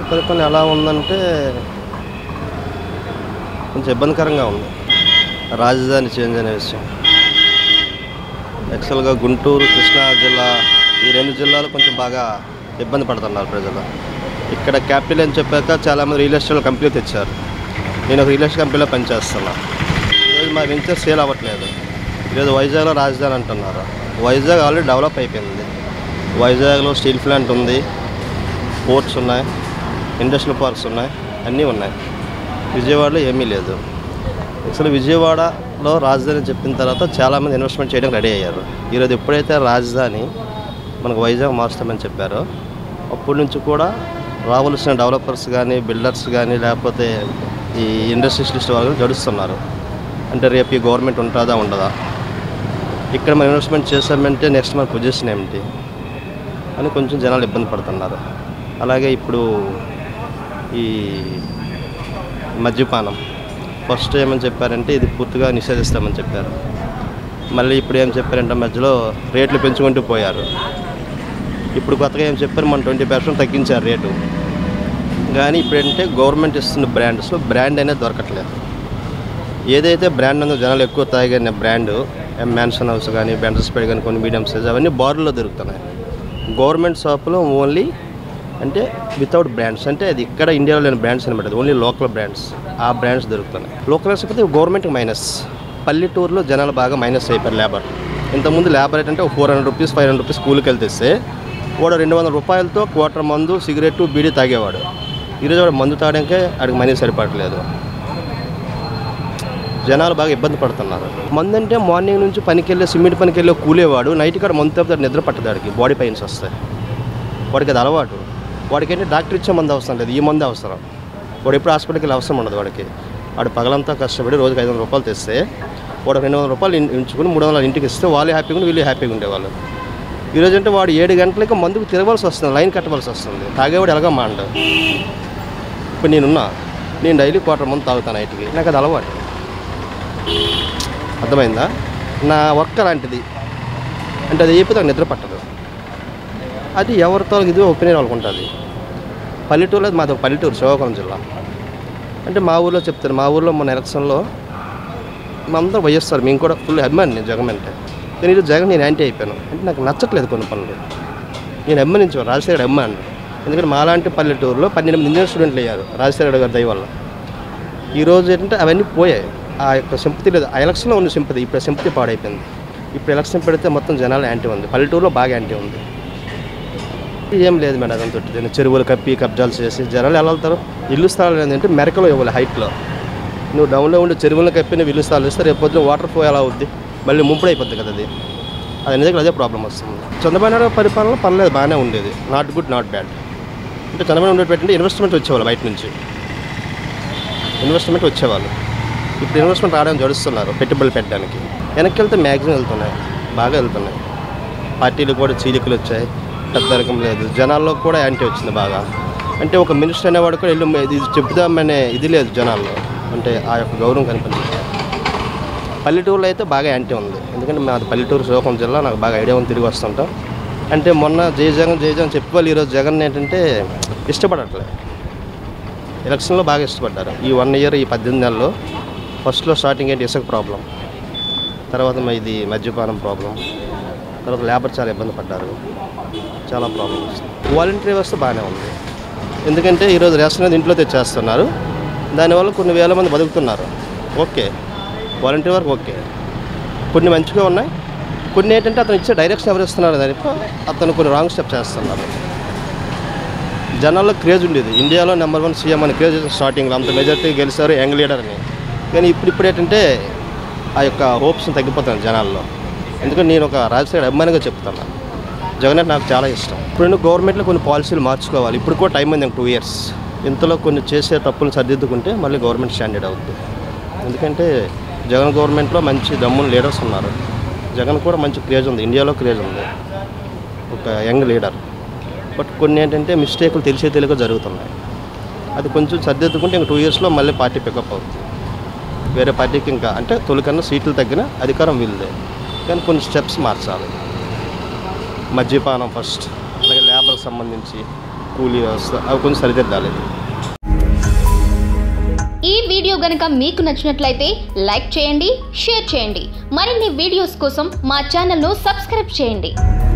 పరిపాలన ఎలా ఉందంటే కొంచెం ఇబ్బందికరంగా ఉంది రాజధాని చేంజ్ అనే విషయం యాక్చువల్గా గుంటూరు కృష్ణా జిల్లా ఈ రెండు జిల్లాలు కొంచెం బాగా ఇబ్బంది పడుతున్నారు ప్రజలు ఇక్కడ క్యాపిటల్ అని చెప్పాక చాలామంది రియల్ ఎస్టేట్ కంపెనీ తెచ్చారు నేను ఒక రియల్ ఎస్టేట్ కంపెనీలో పనిచేస్తున్నా ఈరోజు మా వెంచర్ సేల్ అవ్వట్లేదు ఈరోజు వైజాగ్లో రాజధాని అంటున్నారు వైజాగ్ ఆల్రెడీ డెవలప్ అయిపోయింది వైజాగ్లో స్టీల్ ప్లాంట్ ఉంది పోర్ట్స్ ఉన్నాయి ఇండస్ట్రియల్ పార్క్స్ ఉన్నాయి అన్నీ ఉన్నాయి విజయవాడలో ఏమీ లేదు అసలు విజయవాడలో రాజధాని చెప్పిన తర్వాత చాలామంది ఇన్వెస్ట్మెంట్ చేయడానికి రెడీ అయ్యారు ఈరోజు ఎప్పుడైతే రాజధాని మనకు వైజాగ్ మారుస్తామని చెప్పారో అప్పటి నుంచి కూడా రావాల్సిన డెవలపర్స్ కానీ బిల్డర్స్ కానీ లేకపోతే ఈ ఇండస్ట్రియలిస్ట్ వాళ్ళు గడుస్తున్నారు అంటే రేపు ఈ గవర్నమెంట్ ఉంటుందా ఉండదా ఇక్కడ మనం ఇన్వెస్ట్మెంట్ చేసామంటే నెక్స్ట్ మన పొజిషన్ ఏమిటి అని కొంచెం జనాలు ఇబ్బంది పడుతున్నారు అలాగే ఇప్పుడు ఈ మద్యపానం ఫస్ట్ ఏమని చెప్పారంటే ఇది పూర్తిగా నిషేధిస్తామని చెప్పారు మళ్ళీ ఇప్పుడు ఏం చెప్పారంటే మధ్యలో రేట్లు పెంచుకుంటూ పోయారు ఇప్పుడు కొత్తగా ఏం చెప్పారు మన ట్వంటీ పర్సెంట్ తగ్గించారు రేటు కానీ ఇప్పుడంటే గవర్నమెంట్ ఇస్తున్న బ్రాండ్స్లో బ్రాండ్ అనేది దొరకట్లేదు ఏదైతే బ్రాండ్ ఉందో జనాలు ఎక్కువ తాగే బ్రాండ్ మ్యాన్షన్ హౌస్ కానీ బెండర్స్పేడ్ కానీ కొన్ని మీడియం సైజ్ అవన్నీ బార్డర్లో దొరుకుతున్నాయి గవర్నమెంట్ షాప్లో ఓన్లీ అంటే వితౌట్ బ్రాండ్స్ అంటే అది ఇక్కడ ఇండియాలో లేని బ్రాండ్స్ అనమాట ఓన్లీ లోకల్ బ్రాండ్స్ ఆ బ్రాండ్స్ దొరుకుతున్నాయి లోకల్ అయితే గవర్నమెంట్కి మైనస్ పల్లెటూరులో జనాలు బాగా మైనస్ అయిపోయారు లేబర్ ఇంతకుముందు లేబర్ అంటే ఒక four hundred rupees five hundred rupees స్కూల్కి వెళ్తేస్తే వాడు రెండు వందల రూపాయలతో క్వార్టర్ మందు సిగరెట్ బీడీ తాగేవాడు ఈరోజు వాడు మందు తాగడానికే వాడికి మనీ సరిపడట్లేదు జనాలు బాగా ఇబ్బంది పడుతున్నారు మందు అంటే మార్నింగ్ నుంచి పనికి వెళ్ళే సిమెంట్ పనికి వెళ్ళే కూలేవాడు నైట్ కాడ మందు తప్పితే నిద్ర పట్టదాడికి బాడీ పెయిన్స్ వస్తాయి వాడికి అది అలవాటు వాడికి ఏంటి డాక్టర్ ఇచ్చే మందు అవసరం లేదు ఈ మందు అవసరం వాడు ఎప్పుడు హాస్పిటల్కి వెళ్ళే అవసరం ఉండదు వాడికి వాడు పగలంతా కష్టపడి రోజుకి ఐదు వందల రూపాయలు తెస్తే వాడు రెండు వందల రూపాయలు ఇన్- ఉంచుకుని మూడు వందల ఇంటికి ఇస్తే వాళ్ళు హ్యాపీగా ఉండి వీళ్ళు హ్యాపీగా ఉండేవాళ్ళు ఈరోజు అంటే వాడు ఏడు గంటలకి మందుకు తిరగవలసి వస్తుంది లైన్ కట్టవలసి వస్తుంది తాగేవాడు ఎలాగో మాండ ఇప్పుడు నేనున్నా నేను డైలీ క్వార్టర్ మంది తాగుతాను నైట్కి నాకు అది అలవాటు అర్థమైందా నా వర్క్ అలాంటిది అంటే అది అయిపోతే నాకు నిద్ర పట్టదు అది ఎవరితో ఇది ఒపీనియన్ వాళ్ళకు ఉంటుంది పల్లెటూరులో మాది ఒక పల్లెటూరు శివపురం జిల్లా అంటే మా ఊర్లో చెప్తారు మా ఊర్లో మొన్న ఎలక్షన్లో అందరూ వైఎస్ఆర్ మేము కూడా ఫుల్ అభిమాని నేను జగన్ అంటే కానీ ఈరోజు జగన్ నేను యాంటీ అయిపోయాను అంటే నాకు నచ్చట్లేదు కొన్ని పనులు నేను అభిమానించాను రాజశేఖర్ అభిమాని ఎందుకంటే మాలాంటి పల్లెటూరులో పన్నెండు మంది ఇంజనీర్ స్టూడెంట్లు అయ్యారు రాజశేఖర గారి దయ వల్ల ఈరోజు ఏంటంటే అవన్నీ పోయాయి ఆ యొక్క సింపతి లేదు ఆ ఎలక్షన్లో ఉన్న సింపతి ఇప్పుడు సింపతి పాడైపోయింది ఇప్పుడు ఎలక్షన్ పెడితే మొత్తం జనాలు యాంటీ ఉంది పల్లెటూరులో బాగా యాంటీ ఉంది ఏం లేదు మేడం అదంతా నేను చెరువులు కప్పి కబ్జాలు చేసి జనాలు ఎలా వెళ్తారు ఇల్లు స్థలాలు ఏంటంటే మెరకలో ఇవ్వాలి హైట్లో నువ్వు డౌన్లో ఉండే చెరువులను కప్పి నువ్వు ఇల్లు స్థలాలు ఇస్తే రేపు పొద్దున వాటర్ ఫ్లో ఎలా అవుద్ది మళ్ళీ ముంపుడు అయిపోద్ది కదా అది అది అన్ని దగ్గర అదే ప్రాబ్లం వస్తుంది చంద్రబాబు నాయుడు పరిపాలన పర్లేదు బాగానే ఉండేది నాట్ గుడ్ నాట్ బ్యాడ్ అంటే చంద్రబాబు నాయుడు పెట్టండి ఇన్వెస్ట్మెంట్ వచ్చేవాళ్ళు బయట నుంచి ఇన్వెస్ట్మెంట్ వచ్చేవాళ్ళు ఇప్పుడు ఇన్వెస్ట్మెంట్ రావడానికి జడుస్తున్నారు పెట్టుబడులు పెట్టడానికి వెనక్కి వెళ్తే మ్యాక్సిమం వెళ్తున్నాయి బాగా వెళ్తున్నాయి పార్టీలు కూడా చీలికలు వచ్చాయి పెద్ద రకం లేదు జనాల్లో కూడా యాంటీ వచ్చింది బాగా అంటే ఒక మినిస్టర్ అనేవాడు కూడా వెళ్ళి ఇది చెప్దామనే ఇది లేదు జనాల్లో అంటే ఆ యొక్క గౌరవం కనిపించింది పల్లెటూరులో అయితే బాగా యాంటీ ఉంది ఎందుకంటే మాది పల్లెటూరు శ్రీకాకుళం జిల్లా నాకు బాగా ఐడియా ఉంది తిరిగి వస్తుంటాం అంటే మొన్న జై జగన్ జై జగన్ చెప్పి వాళ్ళు ఈరోజు జగన్ ఏంటంటే ఇష్టపడట్లే ఎలక్షన్లో బాగా ఇష్టపడ్డారు ఈ వన్ ఇయర్ ఈ పద్దెనిమిది నెలల్లో ఫస్ట్లో స్టార్టింగ్ ఏంటి ఇసుక ప్రాబ్లం తర్వాత మ- ఇది మద్యపానం ప్రాబ్లం తర్వాత లేబర్ చాలా ఇబ్బంది పడ్డారు చాలా ప్రాబ్లమ్స్ వాలంటరీ వ్యవస్థ బాగానే ఉంది ఎందుకంటే ఈరోజు రేషన్ అనేది ఇంట్లో తెచ్చేస్తున్నారు దానివల్ల కొన్ని వేల మంది బతుకుతున్నారు ఓకే వాలంటరీ వర్క్ ఓకే కొన్ని మంచిగా ఉన్నాయి కొన్ని ఏంటంటే అతను ఇచ్చే డైరెక్షన్ ఎవరు ఇస్తున్నారు దానికి అతను కొన్ని రాంగ్ స్టెప్ చేస్తున్నారు జనాల్లో క్రేజ్ ఉండేది ఇండియాలో నెంబర్ వన్ సీఎం అని క్రేజ్ స్టార్టింగ్లో అంత మెజార్టీ గెలిచారు యంగ్ లీడర్ అని కానీ ఇప్పుడు ఇప్పుడు ఏంటంటే ఆ యొక్క హోప్స్ తగ్గిపోతాను జనాల్లో ఎందుకంటే నేను ఒక రాజశేఖర్ అభిమానిగా చెప్తాను జగన్ అంటే నాకు చాలా ఇష్టం ఇప్పుడు గవర్నమెంట్లో కొన్ని పాలసీలు మార్చుకోవాలి ఇప్పుడు కూడా టైం ఉంది టూ ఇయర్స్ ఇంతలో కొన్ని చేసే తప్పులు సర్దిద్దుకుంటే మళ్ళీ గవర్నమెంట్ స్టాండర్డ్ అవుతుంది ఎందుకంటే జగన్ గవర్నమెంట్లో మంచి దమ్మున లీడర్స్ ఉన్నారు జగన్ కూడా మంచి క్రేజ్ ఉంది ఇండియాలో క్రేజ్ ఉంది ఒక యంగ్ లీడర్ బట్ కొన్ని ఏంటంటే మిస్టేకులు తెలిసే తెలియక జరుగుతున్నాయి అది కొంచెం సర్దిద్దుకుంటే ఇంక టూ ఇయర్స్లో మళ్ళీ పార్టీ పికప్ అవుతుంది వేరే పార్టీకి ఇంకా అంటే తొలికన్నా సీట్లు తగ్గిన అధికారం వీళ్ళదే కానీ కొన్ని స్టెప్స్ మార్చాలి మద్యపానం ఫస్ట్ అలాగే లేబర్కి సంబంధించి కూలీ వ్యవస్థ అవి కొంచెం సరిదిద్దాలి ఈ వీడియో గనుక మీకు నచ్చినట్లయితే లైక్ చేయండి షేర్ చేయండి మరిన్ని వీడియోస్ కోసం మా ఛానల్ను సబ్స్క్రైబ్ చేయండి